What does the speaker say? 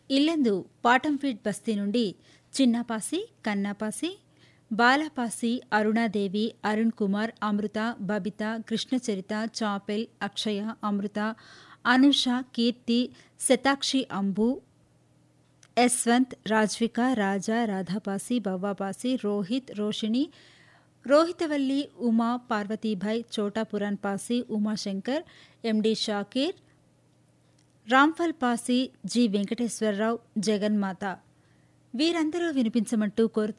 ఇల్లెందు పాటంఫీడ్ బస్తీ నుండి చిన్నపాసి కన్నాపాసి బాలపాసి అరుణాదేవి అరుణ్ కుమార్ అమృత బబిత కృష్ణచరిత చాపెల్ అక్షయ అమృత అనుష కీర్తి శతాక్షి అంబు యశ్వంత్ రాజ్విక రాజా రాధాపాసి బవ్వాపాసి రోహిత్ రోషిణి రోహితవల్లి ఉమా పార్వతీభాయ్ చోటాపురాన్ పాసి ఉమాశంకర్ ఎండి షాకీర్ రాంఫల్ పాసి జి వెంకటేశ్వరరావు జగన్మాత వీరందరూ వినిపించమంటూ కోరుతూ